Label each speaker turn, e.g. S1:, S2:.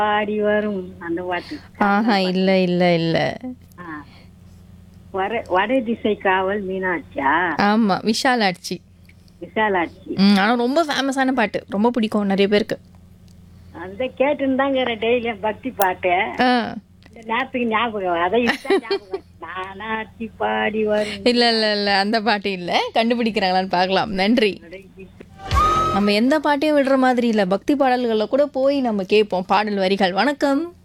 S1: பாடி வரும் அந்த பாட்டு
S2: ஆஹா இல்ல இல்ல இல்ல
S1: ஆ. வர வட திசை காவல் மீனாட்சியா
S2: ஆமா விஷாலாட்சி
S1: விசாலாட்சி
S2: ம் ஆனா ரொம்ப ஃபேமஸான பாட்டு ரொம்ப பிடிக்கும் நிறைய பேருக்கு
S1: அந்த கேட்டுன்னு தாங்கிற டெய்லியும் பக்தி பாட்டு
S2: ஆ
S1: இந்த நேரத்துக்கு ஞாபகம் அதை இப்பதான் ஞாபகம் நானாச்சி பாடி வரும்
S2: இல்ல இல்ல இல்ல அந்த பாட்டு இல்ல கண்டுபிடிக்கிறாங்களான்னு பார்க்கலாம் நன்றி நம்ம எந்த பாட்டையும் விடுற மாதிரி இல்ல பக்தி பாடல்கள்ல கூட போய் நம்ம கேட்போம் பாடல் வரிகள் வணக்கம்